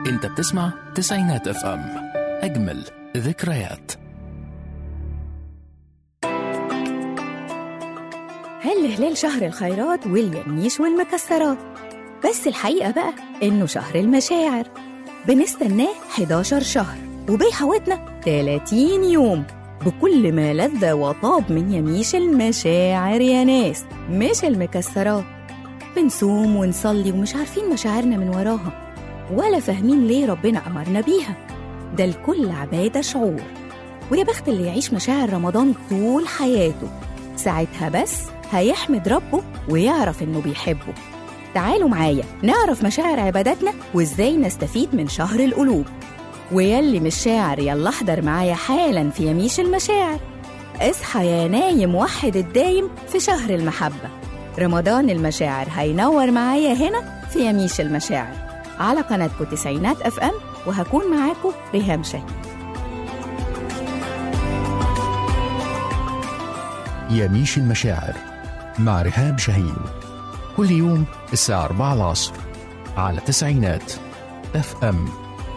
انت بتسمع تسعينات اف ام اجمل ذكريات هل هلال شهر الخيرات واليميش والمكسرات بس الحقيقة بقى إنه شهر المشاعر بنستناه 11 شهر وبيحوطنا 30 يوم بكل ما لذ وطاب من يميش المشاعر يا ناس مش المكسرات بنصوم ونصلي ومش عارفين مشاعرنا من وراها ولا فاهمين ليه ربنا أمرنا بيها ده الكل عبادة شعور ويا بخت اللي يعيش مشاعر رمضان طول حياته ساعتها بس هيحمد ربه ويعرف إنه بيحبه تعالوا معايا نعرف مشاعر عباداتنا وإزاي نستفيد من شهر القلوب ويلي مش شاعر يلا احضر معايا حالا في يميش المشاعر اصحى يا نايم وحد الدايم في شهر المحبة رمضان المشاعر هينور معايا هنا في يميش المشاعر على قناتكم تسعينات اف ام وهكون معاكم ريهام شاهين يميش المشاعر مع رهام شاهين كل يوم الساعة 4 العصر على تسعينات اف ام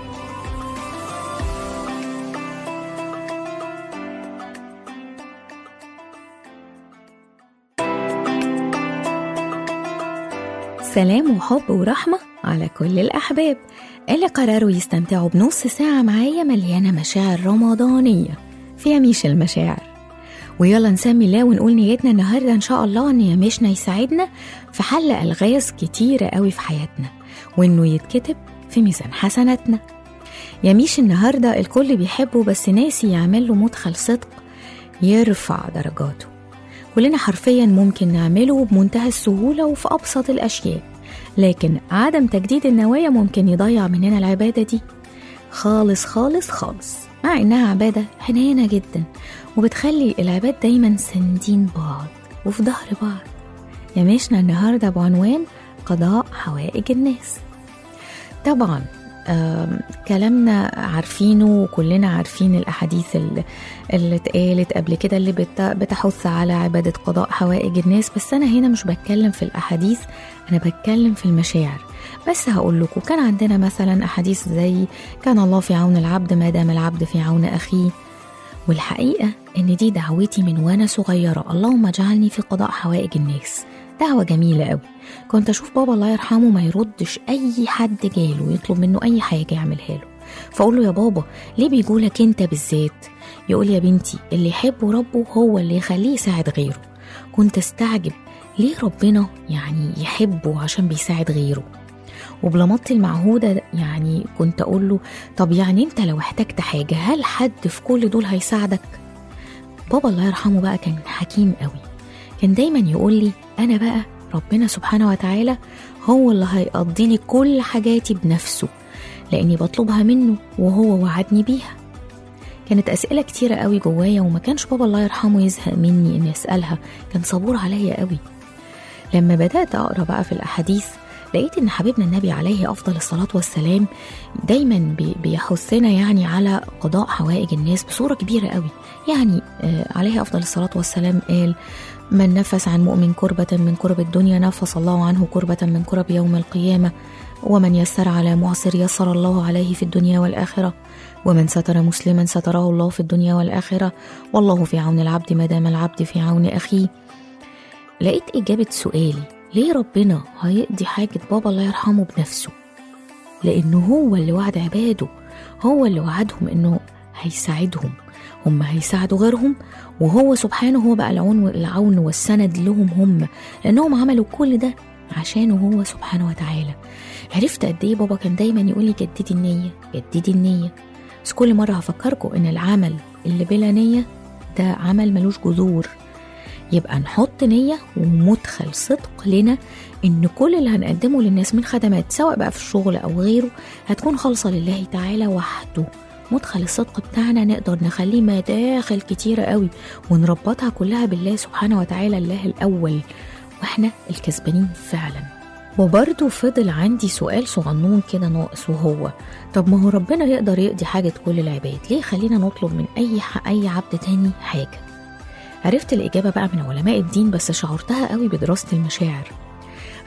سلام وحب ورحمة على كل الأحباب اللي قرروا يستمتعوا بنص ساعة معايا مليانة مشاعر رمضانية في يميش المشاعر ويلا نسمي الله ونقول نيتنا النهاردة إن شاء الله إن يميشنا يساعدنا في حل ألغاز كتيرة قوي في حياتنا وإنه يتكتب في ميزان حسناتنا يميش النهاردة الكل بيحبه بس ناسي يعمل له مدخل صدق يرفع درجاته كلنا حرفيا ممكن نعمله بمنتهى السهولة وفي أبسط الأشياء لكن عدم تجديد النوايا ممكن يضيع مننا العبادة دي خالص خالص خالص مع إنها عبادة حنينة جدا وبتخلي العباد دايما ساندين بعض وفي ظهر بعض يمشنا النهاردة بعنوان قضاء حوائج الناس طبعا آم، كلامنا عارفينه وكلنا عارفين الأحاديث اللي, اللي اتقالت قبل كده اللي بت- بتحث على عبادة قضاء حوائج الناس بس أنا هنا مش بتكلم في الأحاديث أنا بتكلم في المشاعر بس هقول لكم كان عندنا مثلا أحاديث زي كان الله في عون العبد ما دام العبد في عون أخيه والحقيقة إن دي دعوتي من وأنا صغيرة اللهم اجعلني في قضاء حوائج الناس دعوة جميلة قوي كنت أشوف بابا الله يرحمه ما يردش أي حد جاله ويطلب منه أي حاجة يعملها له فأقول له يا بابا ليه بيجولك أنت بالذات يقول يا بنتي اللي يحبه ربه هو اللي يخليه يساعد غيره كنت استعجب ليه ربنا يعني يحبه عشان بيساعد غيره وبلمطتي المعهودة يعني كنت أقول له طب يعني أنت لو احتجت حاجة هل حد في كل دول هيساعدك؟ بابا الله يرحمه بقى كان حكيم قوي كان دايما يقول لي أنا بقى ربنا سبحانه وتعالى هو اللي هيقضي لي كل حاجاتي بنفسه لأني بطلبها منه وهو وعدني بيها كانت أسئلة كتيرة قوي جوايا وما كانش بابا الله يرحمه يزهق مني إني أسألها كان صبور عليا قوي لما بدأت أقرأ بقى في الأحاديث لقيت إن حبيبنا النبي عليه أفضل الصلاة والسلام دايما بي- بيحثنا يعني على قضاء حوائج الناس بصورة كبيرة قوي يعني آه، عليه أفضل الصلاة والسلام قال من نفس عن مؤمن كربة من كرب الدنيا نفس الله عنه كربة من كرب يوم القيامة ومن يسر على معسر يسر الله عليه في الدنيا والآخرة ومن ستر مسلما ستره الله في الدنيا والآخرة والله في عون العبد ما دام العبد في عون أخيه لقيت إجابة سؤالي ليه ربنا هيقضي حاجة بابا الله يرحمه بنفسه لأنه هو اللي وعد عباده هو اللي وعدهم إنه هيساعدهم هم هيساعدوا غيرهم وهو سبحانه هو بقى العون العون والسند لهم هم لأنهم عملوا كل ده عشانه هو سبحانه وتعالى عرفت قد ايه بابا كان دايما يقول لي جددي النية جددي النية بس كل مرة هفكركم إن العمل اللي بلا نية ده عمل ملوش جذور يبقى نحط نية ومدخل صدق لنا إن كل اللي هنقدمه للناس من خدمات سواء بقى في الشغل أو غيره هتكون خالصة لله تعالى وحده مدخل الصدق بتاعنا نقدر نخليه مداخل كتيرة قوي ونربطها كلها بالله سبحانه وتعالى الله الأول واحنا الكسبانين فعلا وبرضه فضل عندي سؤال صغنون كده ناقص وهو طب ما هو ربنا يقدر يقضي حاجة كل العباد ليه خلينا نطلب من أي ح- أي عبد تاني حاجة عرفت الإجابة بقى من علماء الدين بس شعرتها قوي بدراسة المشاعر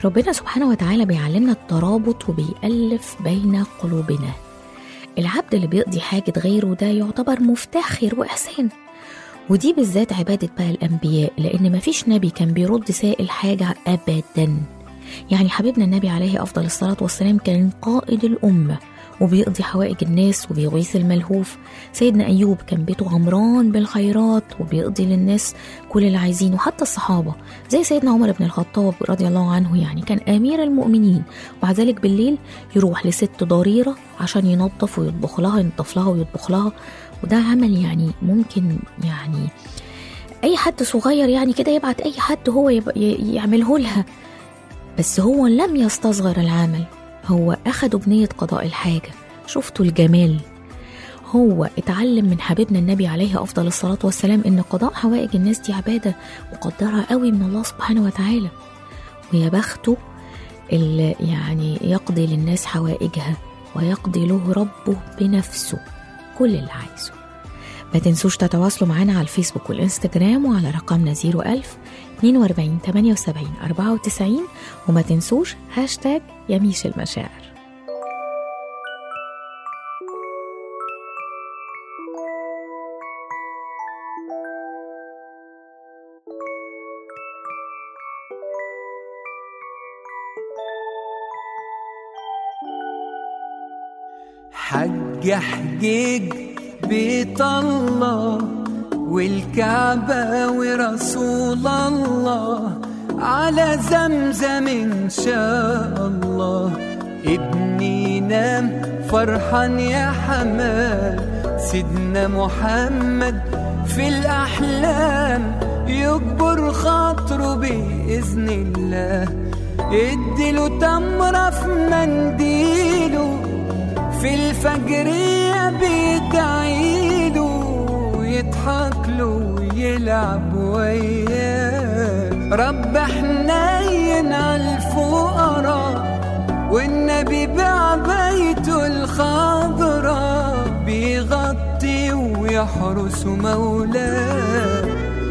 ربنا سبحانه وتعالى بيعلمنا الترابط وبيألف بين قلوبنا العبد اللي بيقضي حاجة غيره ده يعتبر مفتاح خير وإحسان ودي بالذات عبادة بقى الأنبياء لأن مفيش نبي كان بيرد سائل حاجة أبدا يعني حبيبنا النبي عليه أفضل الصلاة والسلام كان قائد الأمة وبيقضي حوائج الناس وبيغيث الملهوف سيدنا أيوب كان بيته عمران بالخيرات وبيقضي للناس كل اللي عايزينه حتى الصحابة زي سيدنا عمر بن الخطاب رضي الله عنه يعني كان أمير المؤمنين ومع ذلك بالليل يروح لست ضريرة عشان ينظف ويطبخ لها ينظف لها ويطبخ لها وده عمل يعني ممكن يعني أي حد صغير يعني كده يبعت أي حد هو يب- ي- يعمله لها بس هو لم يستصغر العمل هو أخده بنية قضاء الحاجة شفتوا الجمال هو اتعلم من حبيبنا النبي عليه أفضل الصلاة والسلام إن قضاء حوائج الناس دي عبادة مقدرة قوي من الله سبحانه وتعالى ويا بخته اللي يعني يقضي للناس حوائجها ويقضي له ربه بنفسه كل اللي عايزه ما تنسوش تتواصلوا معنا على الفيسبوك والإنستجرام وعلى رقمنا 01000 42 78 94 وما تنسوش هاشتاج يميش المشاعر حج حجيج بيت الله والكعبة ورسول الله على زمزم إن شاء الله ابني نام فرحان يا حمال سيدنا محمد في الأحلام يكبر خاطره بإذن الله اديله تمرة في منديله في الفجرية بيدعيله يضحك له ويلعب وياه رب حنين على الفقراء والنبي بعبيته الخضراء بيغطي ويحرس مولاه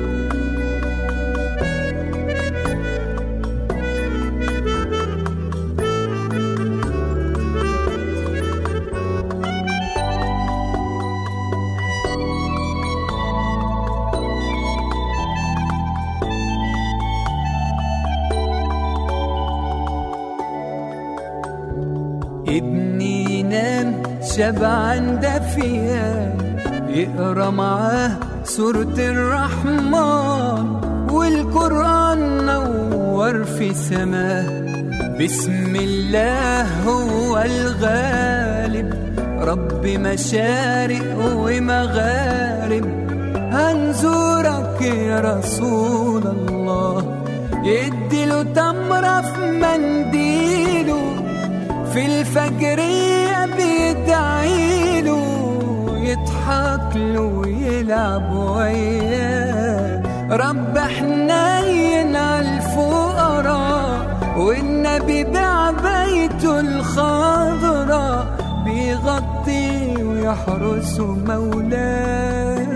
ابني ينام شبعان دافيا يقرا معاه سورة الرحمن والقرآن نور في سماه بسم الله هو الغالب رب مشارق ومغارب هنزورك يا رسول الله يديله تمرة في منديله في الفجرية بيدعيله يضحك له ويلعب وياه رب حنين على الفقراء والنبي بعبيته الخضراء بيغطي ويحرس مولاه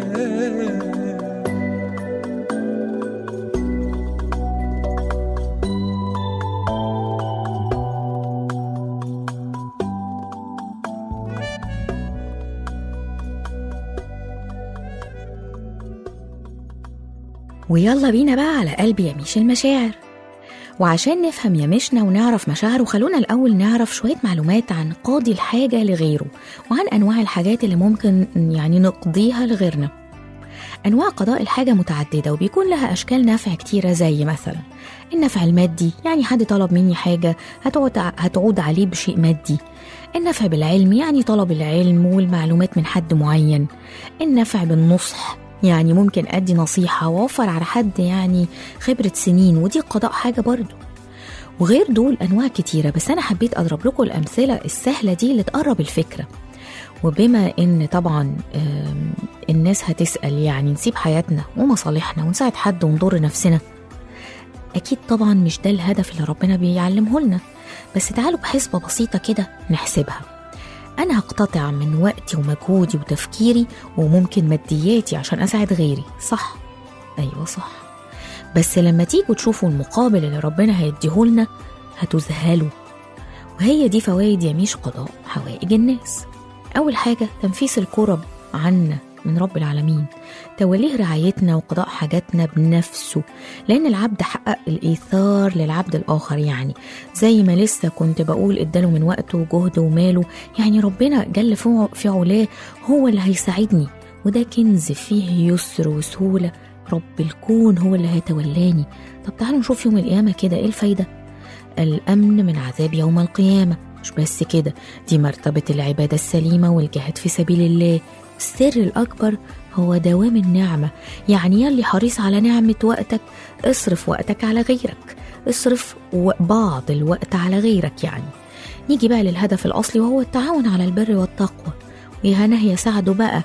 ويلا بينا بقى على قلب يميش المشاعر وعشان نفهم يميشنا ونعرف مشاعره خلونا الأول نعرف شوية معلومات عن قاضي الحاجة لغيره وعن أنواع الحاجات اللي ممكن يعني نقضيها لغيرنا أنواع قضاء الحاجة متعددة وبيكون لها أشكال نفع كتيرة زي مثلا النفع المادي يعني حد طلب مني حاجة هتعود, هتعود عليه بشيء مادي النفع بالعلم يعني طلب العلم والمعلومات من حد معين النفع بالنصح يعني ممكن أدي نصيحة وأوفر على حد يعني خبرة سنين ودي قضاء حاجة برضو وغير دول أنواع كتيرة بس أنا حبيت أضرب لكم الأمثلة السهلة دي اللي تقرب الفكرة وبما إن طبعا آم، الناس هتسأل يعني نسيب حياتنا ومصالحنا ونساعد حد ونضر نفسنا أكيد طبعا مش ده الهدف اللي ربنا بيعلمه لنا بس تعالوا بحسبة بسيطة كده نحسبها أنا هقتطع من وقتي ومجهودي وتفكيري وممكن مادياتي عشان أساعد غيري صح أيوة صح بس لما تيجوا تشوفوا المقابل اللي ربنا هيديهولنا هتذهلوا وهي دي فوائد يميش قضاء حوائج الناس أول حاجة تنفيس الكرب عنا من رب العالمين توليه رعايتنا وقضاء حاجاتنا بنفسه لأن العبد حقق الإيثار للعبد الآخر يعني زي ما لسه كنت بقول اداله من وقته وجهده وماله يعني ربنا جل في في علاه هو اللي هيساعدني وده كنز فيه يسر وسهولة رب الكون هو اللي هيتولاني طب تعالوا نشوف يوم القيامة كده ايه الفايدة الأمن من عذاب يوم القيامة مش بس كده دي مرتبة العبادة السليمة والجهاد في سبيل الله السر الأكبر هو دوام النعمة يعني يلي حريص على نعمة وقتك اصرف وقتك على غيرك اصرف و- بعض الوقت على غيرك يعني نيجي بقى للهدف الأصلي وهو التعاون على البر والتقوى ويا هنا ساعده بقى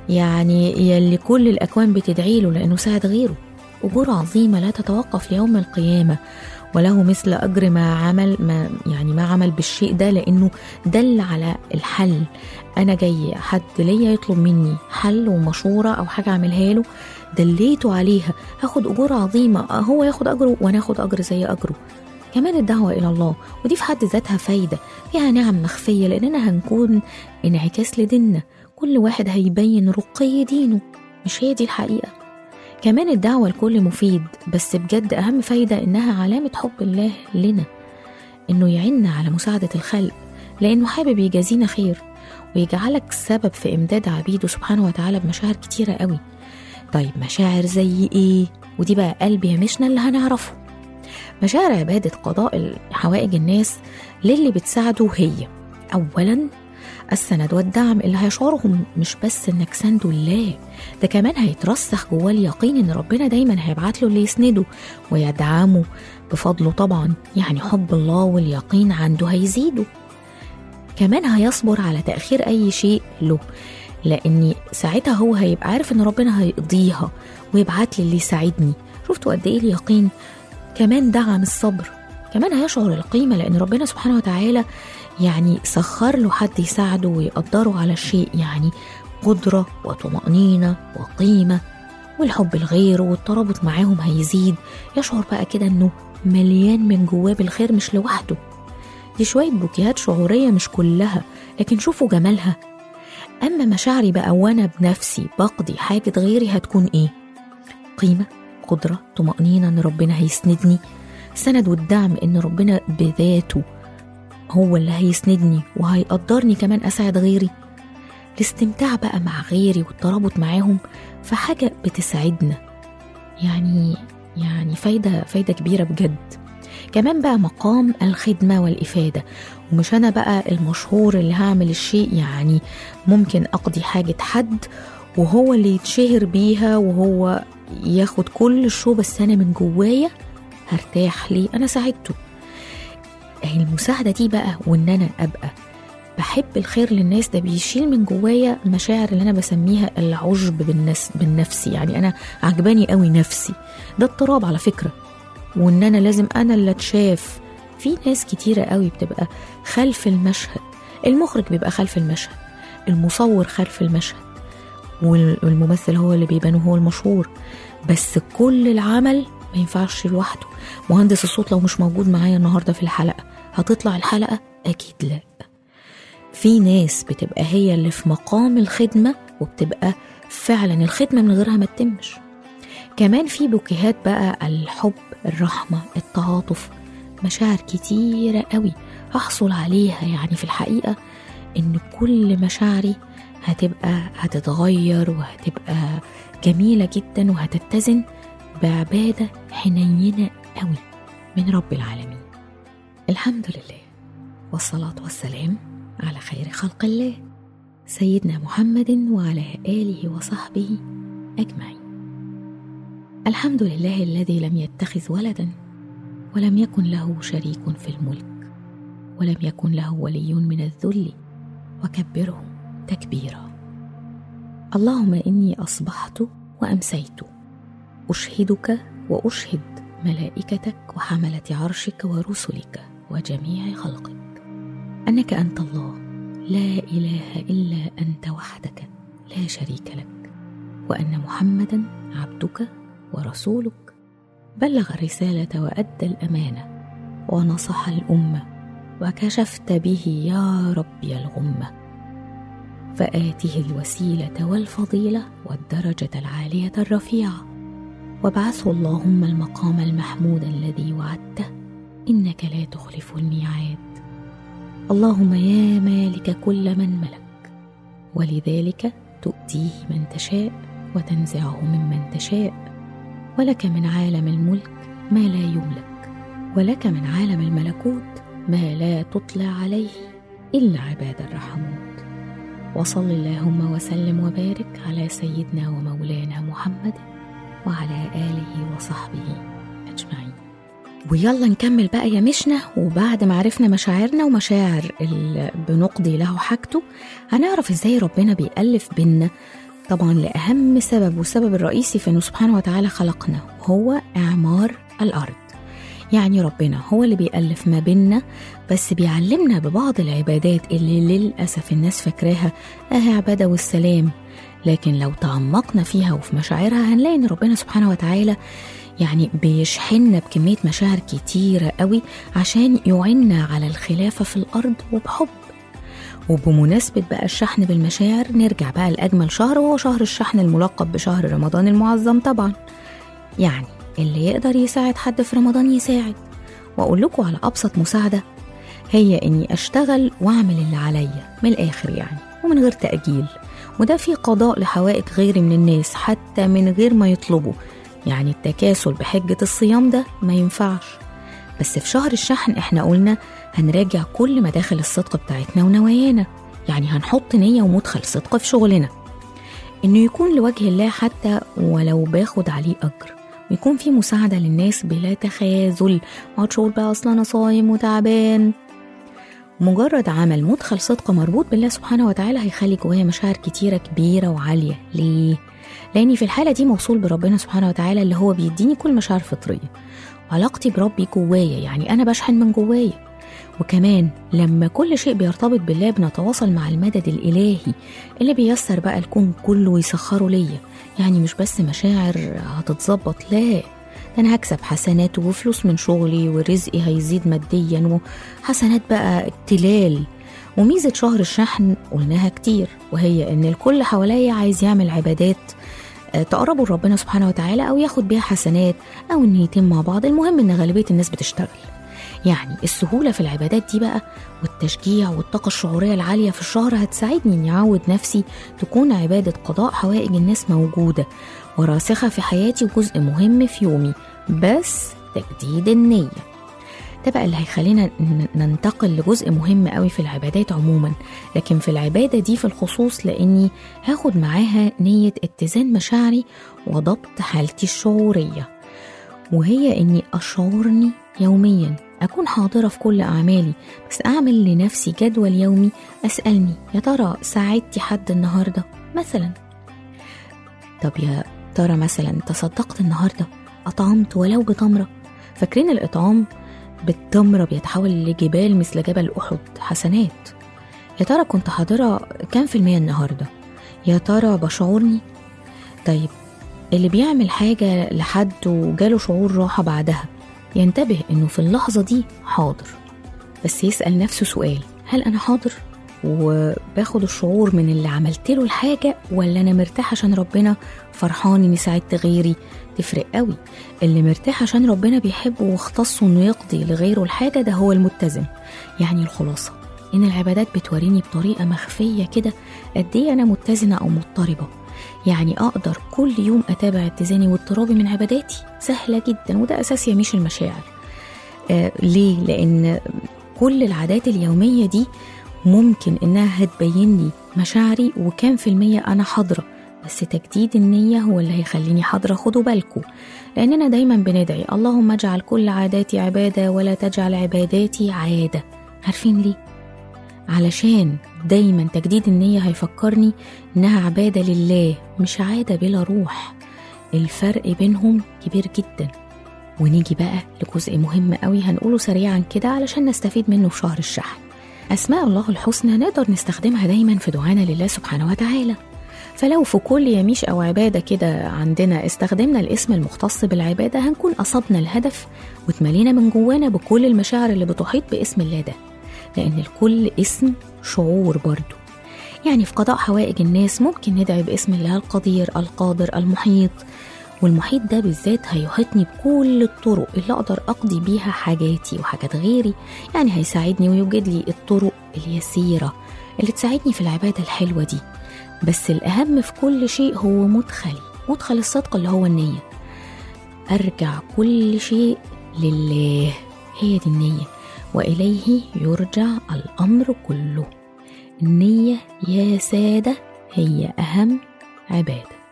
يعني يلي كل الأكوان بتدعي له لأنه ساعد غيره أجور عظيمة لا تتوقف ليوم القيامة وله مثل أجر ما عمل ما يعني ما عمل بالشيء ده لأنه دل على الحل أنا جاي حد ليا يطلب مني حل ومشورة أو حاجة أعملها له دليته عليها هاخد أجور عظيمة هو ياخد أجره وأنا آخد أجر زي أجره كمان الدعوة إلى الله ودي في حد ذاتها فايدة فيها نعم مخفية لأننا هنكون انعكاس لديننا كل واحد هيبين رقي دينه مش هي دي الحقيقة كمان الدعوة الكل مفيد بس بجد أهم فايدة إنها علامة حب الله لنا إنه يعيننا على مساعدة الخلق لأنه حابب يجازينا خير ويجعلك سبب في إمداد عبيده سبحانه وتعالى بمشاعر كتيرة قوي طيب مشاعر زي إيه؟ ودي بقى قلب يمشنا اللي هنعرفه مشاعر عبادة قضاء حوائج الناس للي بتساعده هي أولا السند والدعم اللي هيشعرهم مش بس انك سنده الله ده كمان هيترسخ جواه اليقين ان ربنا دايما هيبعت له اللي يسنده ويدعمه بفضله طبعا يعني حب الله واليقين عنده هيزيده كمان هيصبر على تأخير أي شيء له لأن ساعتها هو هيبقى عارف إن ربنا هيقضيها ويبعت لي اللي يساعدني شفتوا قد إيه اليقين كمان دعم الصبر كمان هيشعر القيمة لأن ربنا سبحانه وتعالى يعني سخر له حد يساعده ويقدره على الشيء يعني قدرة وطمأنينة وقيمة والحب لغيره والترابط معاهم هيزيد يشعر بقى كده انه مليان من جواه بالخير مش لوحده دي شوية بوكيهات شعورية مش كلها لكن شوفوا جمالها أما مشاعري بقى وأنا بنفسي بقضي حاجة غيري هتكون إيه؟ قيمة قدرة طمأنينة إن ربنا هيسندني سند والدعم إن ربنا بذاته هو اللي هيسندني وهيقدرني كمان أساعد غيري الاستمتاع بقى مع غيري والترابط معاهم في حاجة بتسعدنا يعني يعني فايدة فايدة كبيرة بجد كمان بقى مقام الخدمة والإفادة ومش أنا بقى المشهور اللي هعمل الشيء يعني ممكن أقضي حاجة حد وهو اللي يتشهر بيها وهو ياخد كل الشو بس أنا من جوايا هرتاح ليه أنا ساعدته أهي المساعدة دي بقى وإن أنا أبقى بحب الخير للناس ده بيشيل من جوايا مشاعر اللي أنا بسميها العجب بالنفس بالنفس يعني أنا عجباني قوي نفسي ده اضطراب على فكرة وإن أنا لازم أنا اللي أتشاف في ناس كتيرة قوي بتبقى خلف المشهد المخرج بيبقى خلف المشهد المصور خلف المشهد والممثل هو اللي بيبان هو المشهور بس كل العمل ما ينفعش لوحده مهندس الصوت لو مش موجود معايا النهارده في الحلقه هتطلع الحلقه اكيد لا في ناس بتبقى هي اللي في مقام الخدمه وبتبقى فعلا الخدمه من غيرها ما تتمش كمان في بوكيهات بقى الحب الرحمه التعاطف مشاعر كتيره قوي هحصل عليها يعني في الحقيقه ان كل مشاعري هتبقى هتتغير وهتبقى جميله جدا وهتتزن بعبادة حنينة قوي من رب العالمين الحمد لله والصلاة والسلام على خير خلق الله سيدنا محمد وعلى آله وصحبه أجمعين الحمد لله الذي لم يتخذ ولدا ولم يكن له شريك في الملك ولم يكن له ولي من الذل وكبره تكبيرا اللهم إني أصبحت وأمسيت أشهدك وأشهد ملائكتك وحملة عرشك ورسلك وجميع خلقك أنك أنت الله لا إله إلا أنت وحدك لا شريك لك وأن محمدا عبدك ورسولك بلغ الرسالة وأدى الأمانة ونصح الأمة وكشفت به يا ربي الغمة فآته الوسيلة والفضيلة والدرجة العالية الرفيعة وابعثه اللهم المقام المحمود الذي وعدته إنك لا تخلف الميعاد اللهم يا مالك كل من ملك ولذلك تؤتيه من تشاء وتنزعه ممن تشاء ولك من عالم الملك ما لا يملك ولك من عالم الملكوت ما لا تطلع عليه الا عباد الرحمون وصل اللهم وسلم وبارك على سيدنا ومولانا محمد وعلى اله وصحبه اجمعين ويلا نكمل بقى يا مشنا وبعد ما عرفنا مشاعرنا ومشاعر اللي بنقضي له حاجته هنعرف ازاي ربنا بيألف بينا طبعا لأهم سبب والسبب الرئيسي في انه سبحانه وتعالى خلقنا هو إعمار الأرض يعني ربنا هو اللي بيألف ما بيننا بس بيعلمنا ببعض العبادات اللي للأسف الناس فاكراها اه عبادة والسلام لكن لو تعمقنا فيها وفي مشاعرها هنلاقي ان ربنا سبحانه وتعالى يعني بيشحننا بكمية مشاعر كتيرة قوي عشان يعيننا على الخلافة في الأرض وبحب وبمناسبة بقى الشحن بالمشاعر نرجع بقى لأجمل شهر وهو شهر الشحن الملقب بشهر رمضان المعظم طبعا يعني اللي يقدر يساعد حد في رمضان يساعد وأقول لكم على أبسط مساعدة هي إني أشتغل وأعمل اللي عليا من الآخر يعني ومن غير تأجيل وده في قضاء لحوائج غيري من الناس حتى من غير ما يطلبوا يعني التكاسل بحجة الصيام ده ما ينفعش بس في شهر الشحن احنا قلنا هنراجع كل مداخل الصدق بتاعتنا ونوايانا يعني هنحط نية ومدخل صدق في شغلنا انه يكون لوجه الله حتى ولو باخد عليه اجر ويكون في مساعدة للناس بلا تخاذل ما اقعدش بقى اصلا انا صايم وتعبان مجرد عمل مدخل صدق مربوط بالله سبحانه وتعالى هيخلي جوايا مشاعر كتيرة كبيرة وعالية ليه؟ لأني في الحالة دي موصول بربنا سبحانه وتعالى اللي هو بيديني كل مشاعر فطرية وعلاقتي بربي جوايا يعني أنا بشحن من جوايا وكمان لما كل شيء بيرتبط بالله بنتواصل مع المدد الإلهي اللي بيسر بقى الكون كله ويسخره ليا يعني مش بس مشاعر هتتظبط لا ده أنا هكسب حسنات وفلوس من شغلي ورزقي هيزيد ماديا وحسنات بقى ابتلال وميزة شهر الشحن قلناها كتير وهي إن الكل حواليا عايز يعمل عبادات تقربوا لربنا سبحانه وتعالى أو ياخد بيها حسنات أو النيتين مع بعض المهم إن غالبية الناس بتشتغل يعني السهولة في العبادات دي بقى والتشجيع والطاقة الشعورية العالية في الشهر هتساعدني إني أعود نفسي تكون عبادة قضاء حوائج الناس موجودة وراسخة في حياتي وجزء مهم في يومي بس تجديد النية ده بقى اللي هيخلينا ننتقل لجزء مهم قوي في العبادات عموما لكن في العبادة دي في الخصوص لأني هاخد معاها نية اتزان مشاعري وضبط حالتي الشعورية وهي إني أشعرني يوميا أكون حاضرة في كل أعمالي بس أعمل لنفسي جدول يومي أسألني يا ترى ساعدتي حد النهاردة مثلا طب يا ترى مثلا تصدقت النهاردة أطعمت ولو بتمرة فاكرين الإطعام بالتمرة بيتحول لجبال مثل جبل أحد حسنات يا ترى كنت حاضرة كام في المية النهاردة يا ترى بشعرني طيب اللي بيعمل حاجة لحد وجاله شعور راحة بعدها ينتبه انه في اللحظة دي حاضر بس يسأل نفسه سؤال هل أنا حاضر وباخد الشعور من اللي عملت له الحاجة ولا أنا مرتاح عشان ربنا فرحان إني ساعدت غيري تفرق قوي اللي مرتاح عشان ربنا بيحبه واختصه إنه يقضي لغيره الحاجة ده هو المتزن يعني الخلاصة إن العبادات بتوريني بطريقة مخفية كده قد إيه أنا متزنة أو مضطربة يعني أقدر كل يوم أتابع اتزاني واضطرابي من عباداتي سهلة جدا وده أساس يميش المشاعر آه ليه؟ لأن كل العادات اليومية دي ممكن إنها هتبين لي مشاعري وكام في المية أنا حاضرة بس تجديد النية هو اللي هيخليني حاضرة خدوا بالكم لأننا دايما بندعي اللهم اجعل كل عاداتي عبادة ولا تجعل عباداتي عادة عارفين ليه؟ علشان دايما تجديد النية هيفكرني إنها عبادة لله مش عادة بلا روح الفرق بينهم كبير جدا ونيجي بقى لجزء مهم قوي هنقوله سريعا كده علشان نستفيد منه في شهر الشحن أسماء الله الحسنى نقدر نستخدمها دايما في دعانا لله سبحانه وتعالى فلو في كل يميش أو عبادة كده عندنا استخدمنا الاسم المختص بالعبادة هنكون أصبنا الهدف واتملينا من جوانا بكل المشاعر اللي بتحيط باسم الله ده لأن الكل اسم شعور برضه يعني في قضاء حوائج الناس ممكن ندعي باسم الله القدير القادر المحيط والمحيط ده بالذات هيحيطني بكل الطرق اللي أقدر أقضي بيها حاجاتي وحاجات غيري يعني هيساعدني ويوجد لي الطرق اليسيرة اللي تساعدني في العبادة الحلوة دي بس الأهم في كل شيء هو مدخلي مدخل الصدق اللي هو النية أرجع كل شيء لله هي دي النية وإليه يرجع الأمر كله النية يا سادة هي أهم عبادة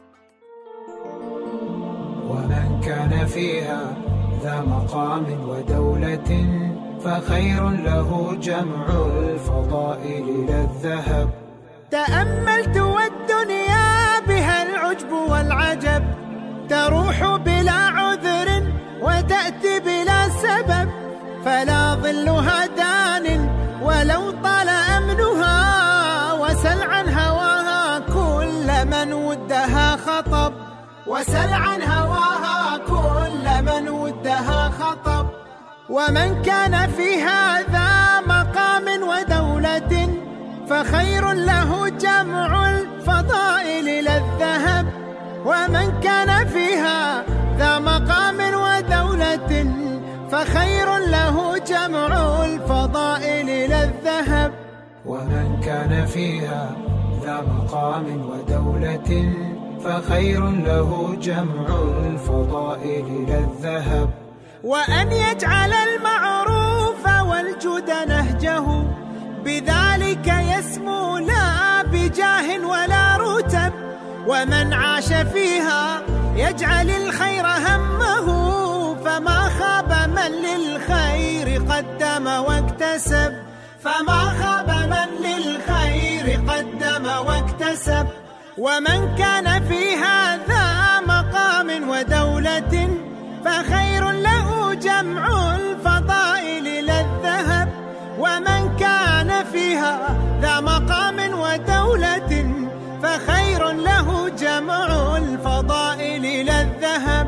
ومن كان فيها ذا مقام ودولة فخير له جمع الفضائل إلى الذهب تأملت والدنيا بها العجب والعجب تروح بلا عذر وتأتي بلا سبب فلا ظلها دان ولو طال أمنها وسل عن هواها كل من ودها خطب وسل عن هواها كل من ودها خطب ومن كان في هذا مقام ودولة فخير له جمع الفضائل إلى الذهب ومن كان فيها ذا مقام ودولة فخير له جمع الفضائل إلى الذهب ومن كان فيها ذا مقام ودولة فخير له جمع الفضائل إلى الذهب وأن يجعل المعروف والجود نهجه بذلك يسمو لا بجاه ولا رتب ومن عاش فيها يجعل الخير همه فما خاب من للخير قدم واكتسب فما خاب من للخير قدم واكتسب ومن كان في هذا مقام ودولة فخير له جمع الفضائل إلى الذهب ومن كان فيها ذا مقام ودولة فخير له جمع الفضائل إلى الذهب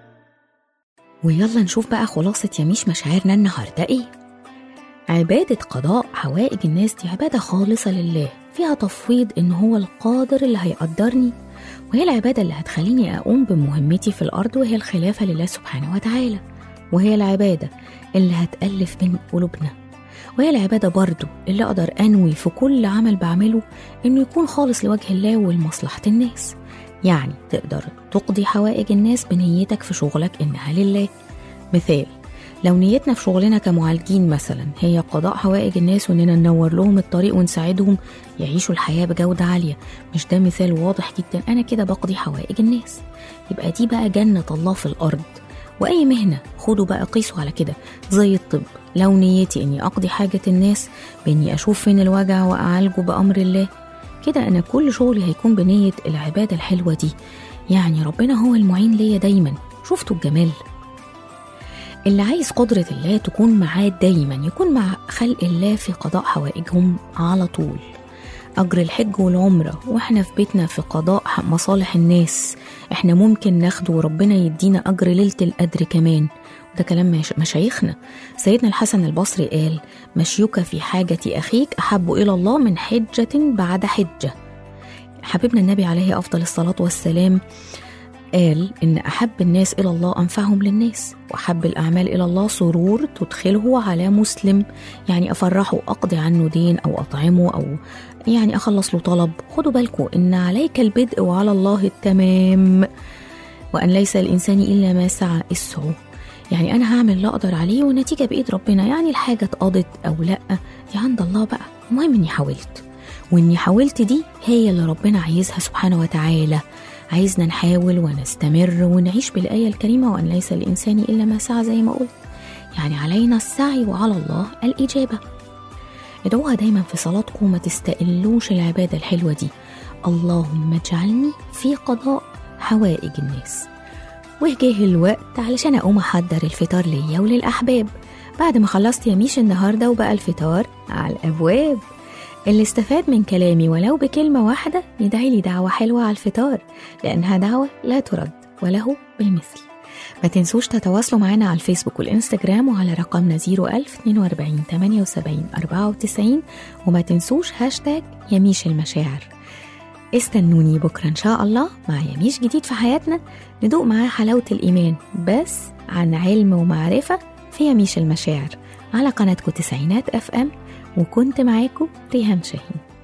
ويلا نشوف بقى خلاصة يميش مشاعرنا النهاردة إيه عبادة قضاء حوائج الناس دي عبادة خالصة لله فيها تفويض إن هو القادر اللي هيقدرني وهي العبادة اللي هتخليني أقوم بمهمتي في الأرض وهي الخلافة لله سبحانه وتعالى وهي العبادة اللي هتألف بين قلوبنا وهي العبادة برضو اللي أقدر أنوي في كل عمل بعمله إنه يكون خالص لوجه الله ولمصلحة الناس يعني تقدر تقضي حوائج الناس بنيتك في شغلك إنها لله مثال لو نيتنا في شغلنا كمعالجين مثلا هي قضاء حوائج الناس واننا ننور لهم الطريق ونساعدهم يعيشوا الحياه بجوده عاليه مش ده مثال واضح جدا انا كده بقضي حوائج الناس يبقى دي بقى جنه الله في الارض واي مهنه خدوا بقى قيسوا على كده زي الطب لو نيتي اني اقضي حاجه الناس باني اشوف فين الوجع واعالجه بامر الله كده انا كل شغلي هيكون بنيه العباده الحلوه دي يعني ربنا هو المعين ليا دايما شفتوا الجمال اللي عايز قدرة الله تكون معاه دايما يكون مع خلق الله في قضاء حوائجهم على طول أجر الحج والعمرة وإحنا في بيتنا في قضاء مصالح الناس إحنا ممكن ناخده وربنا يدينا أجر ليلة القدر كمان ده كلام مشايخنا سيدنا الحسن البصري قال مشيك في حاجة أخيك أحب إلى الله من حجة بعد حجة حبيبنا النبي عليه أفضل الصلاة والسلام قال إن أحب الناس إلى الله أنفعهم للناس وأحب الأعمال إلى الله سرور تدخله على مسلم يعني أفرحه أقضي عنه دين أو أطعمه أو يعني أخلص له طلب خدوا بالكم إن عليك البدء وعلى الله التمام وأن ليس الإنسان إلا ما سعى اسعوا يعني أنا هعمل اللي أقدر عليه والنتيجة بإيد ربنا يعني الحاجة اتقضت أو لأ دي عند الله بقى المهم إني حاولت وإني حاولت دي هي اللي ربنا عايزها سبحانه وتعالى عايزنا نحاول ونستمر ونعيش بالآية الكريمة وأن ليس الإنسان إلا ما سعى زي ما قلت يعني علينا السعي وعلى الله الإجابة ادعوها دايما في صلاتكم وما تستقلوش العبادة الحلوة دي اللهم اجعلني في قضاء حوائج الناس وجه الوقت علشان أقوم أحضر الفطار ليا وللأحباب بعد ما خلصت يميش النهاردة وبقى الفطار على الأبواب اللي استفاد من كلامي ولو بكلمة واحدة يدعي لي دعوة حلوة على الفطار لأنها دعوة لا ترد وله بالمثل ما تنسوش تتواصلوا معنا على الفيسبوك والإنستجرام وعلى رقمنا 01042 78 94 وما تنسوش هاشتاج يميش المشاعر استنوني بكرة إن شاء الله مع يميش جديد في حياتنا ندوق معاه حلاوة الإيمان بس عن علم ومعرفة في يميش المشاعر على قناتكم تسعينات أف أم وكنت معاكم ريهام شاهين